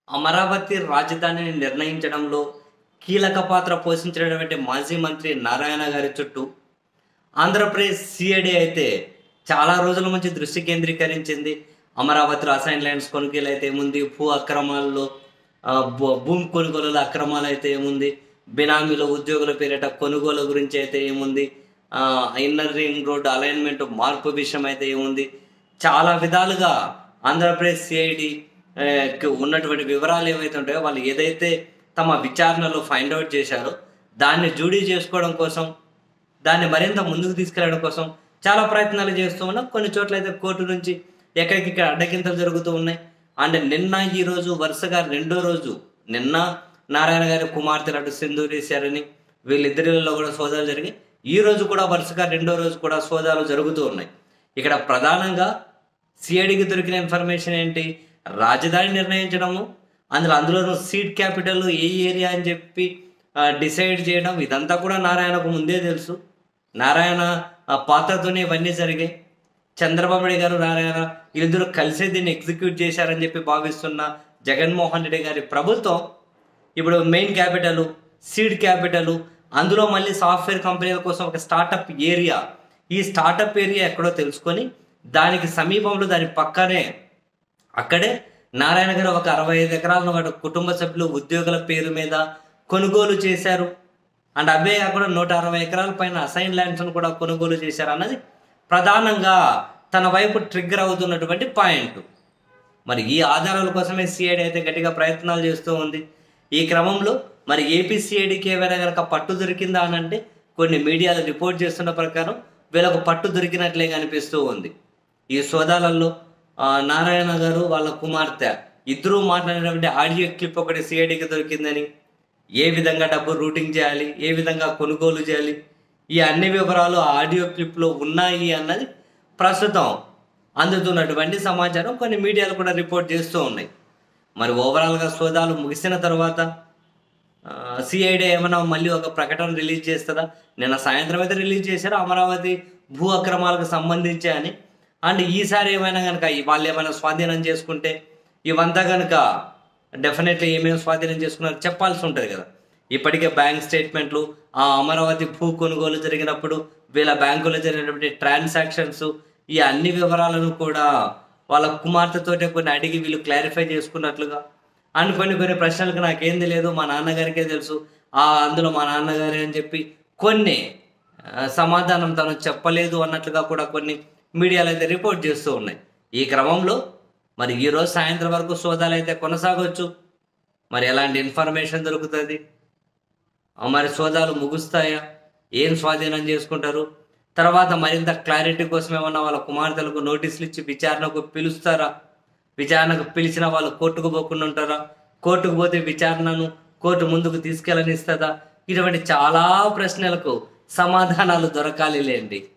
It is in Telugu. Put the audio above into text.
అమరావతి రాజధానిని నిర్ణయించడంలో కీలక పాత్ర పోషించినటువంటి మాజీ మంత్రి నారాయణ గారి చుట్టూ ఆంధ్రప్రదేశ్ సిఐడి అయితే చాలా రోజుల నుంచి దృష్టి కేంద్రీకరించింది అమరావతి రాసాయన ల్యాండ్స్ కొనుగోలు అయితే ఏముంది భూ అక్రమాల్లో ఆ, భూ- భూమి కొనుగోలు అక్రమాలు అయితే ఏముంది బినామీల ఉద్యోగుల పేరిట కొనుగోలు గురించి అయితే ఏముంది ఆ, ఇన్నర్ రింగ్ రోడ్ అలైన్మెంట్ మార్పు విషయం అయితే ఏముంది చాలా విధాలుగా ఆంధ్రప్రదేశ్ సిఐడి ఉన్నటువంటి వివరాలు ఏవైతే ఉంటాయో వాళ్ళు ఏదైతే తమ విచారణలో ఫైండ్ అవుట్ చేశారో దాన్ని జూడీ చేసుకోవడం కోసం దాన్ని మరింత ముందుకు తీసుకెళ్లడం కోసం చాలా ప్రయత్నాలు చేస్తూ ఉన్నాం కొన్ని చోట్ల అయితే కోర్టు నుంచి ఎక్కడికిక్కడ అడ్డగింతలు జరుగుతూ ఉన్నాయి అండ్ నిన్న ఈ రోజు వరుసగా రెండో రోజు నిన్న నారాయణ గారి కుమార్తె అటు సింధూరేశారని వీళ్ళిద్దరిలో కూడా సోదాలు జరిగి ఈ రోజు కూడా వరుసగా రెండో రోజు కూడా సోదాలు జరుగుతూ ఉన్నాయి ఇక్కడ ప్రధానంగా సిఐడికి దొరికిన ఇన్ఫర్మేషన్ ఏంటి రాజధాని నిర్ణయించడము అందులో అందులోనూ సీట్ క్యాపిటల్ ఏ ఏరియా అని చెప్పి డిసైడ్ చేయడం ఇదంతా కూడా నారాయణకు ముందే తెలుసు నారాయణ ఆ పాత్రతోనే ఇవన్నీ జరిగాయి చంద్రబాబు నాయుడు గారు నారాయణ వీళ్ళిద్దరూ కలిసే దీన్ని ఎగ్జిక్యూట్ చేశారని చెప్పి భావిస్తున్న జగన్మోహన్ రెడ్డి గారి ప్రభుత్వం ఇప్పుడు మెయిన్ క్యాపిటల్ సీడ్ క్యాపిటల్ అందులో మళ్ళీ సాఫ్ట్వేర్ కంపెనీల కోసం ఒక స్టార్టప్ ఏరియా ఈ స్టార్టప్ ఏరియా ఎక్కడో తెలుసుకొని దానికి సమీపంలో దాని పక్కనే అక్కడే నారాయణ గారు ఒక అరవై ఐదు ఎకరాలను వాటి కుటుంబ సభ్యులు ఉద్యోగుల పేరు మీద కొనుగోలు చేశారు అండ్ అవే కాకుండా నూట అరవై ఎకరాల పైన అసైన్ ల్యాండ్స్ను కూడా కొనుగోలు చేశారు అన్నది ప్రధానంగా తన వైపు ట్రిగ్గర్ అవుతున్నటువంటి పాయింట్ మరి ఈ ఆధారాల కోసమే సిఐడి అయితే గట్టిగా ప్రయత్నాలు చేస్తూ ఉంది ఈ క్రమంలో మరి ఏపీ సిఐడికి ఏమైనా కనుక పట్టు దొరికిందా అని అంటే కొన్ని మీడియాలు రిపోర్ట్ చేస్తున్న ప్రకారం వీళ్ళకు పట్టు దొరికినట్లే కనిపిస్తూ ఉంది ఈ సోదాలలో ఆ, నారాయణ గారు వాళ్ళ కుమార్తె ఇద్దరూ మాట్లాడినటువంటి ఆడియో క్లిప్ ఒకటి సిఐడికి దొరికిందని ఏ విధంగా డబ్బు రూటింగ్ చేయాలి ఏ విధంగా కొనుగోలు చేయాలి ఈ అన్ని వివరాలు ఆ ఆడియో క్లిప్లో ఉన్నాయి అన్నది ప్రస్తుతం అందుతున్నటువంటి సమాచారం కొన్ని మీడియాలు కూడా రిపోర్ట్ చేస్తూ ఉన్నాయి మరి ఓవరాల్గా సోదాలు ముగిసిన తర్వాత సిఐడి ఏమైనా మళ్ళీ ఒక ప్రకటన రిలీజ్ చేస్తుందా నిన్న సాయంత్రం అయితే రిలీజ్ చేశారు అమరావతి భూ అక్రమాలకు సంబంధించి అని అండ్ ఈసారి ఏమైనా కనుక వాళ్ళు ఏమైనా స్వాధీనం చేసుకుంటే ఇవంతా కనుక డెఫినెట్లీ ఏమేమి స్వాధీనం చేసుకున్నారో చెప్పాల్సి ఉంటుంది కదా ఇప్పటికే బ్యాంక్ స్టేట్మెంట్లు ఆ అమరావతి భూ కొనుగోలు జరిగినప్పుడు వీళ్ళ బ్యాంకులో జరిగినటువంటి ట్రాన్సాక్షన్స్ ఈ అన్ని వివరాలను కూడా వాళ్ళ కుమార్తెతోటే కొన్ని అడిగి వీళ్ళు క్లారిఫై చేసుకున్నట్లుగా అండ్ కొన్ని కొన్ని ప్రశ్నలకు నాకేం తెలియదు మా నాన్నగారికే తెలుసు ఆ అందులో మా నాన్నగారే అని చెప్పి కొన్ని ఆ, సమాధానం తను చెప్పలేదు అన్నట్లుగా కూడా కొన్ని మీడియాలు అయితే రిపోర్ట్ చేస్తూ ఉన్నాయి ఈ క్రమంలో మరి ఈ రోజు సాయంత్రం వరకు సోదాలు అయితే కొనసాగొచ్చు మరి ఎలాంటి ఇన్ఫర్మేషన్ దొరుకుతుంది ఆ, మరి సోదాలు ముగుస్తాయా ఏం స్వాధీనం చేసుకుంటారు తర్వాత మరింత క్లారిటీ కోసం ఏమన్నా వాళ్ళ కుమార్తెలకు నోటీసులు ఇచ్చి విచారణకు పిలుస్తారా విచారణకు పిలిచిన వాళ్ళు కోర్టుకు పోకుండా ఉంటారా కోర్టుకు పోతే విచారణను కోర్టు ముందుకు తీసుకెళ్ళనిస్తుందా ఇటువంటి చాలా ప్రశ్నలకు సమాధానాలు దొరకాలి లేండి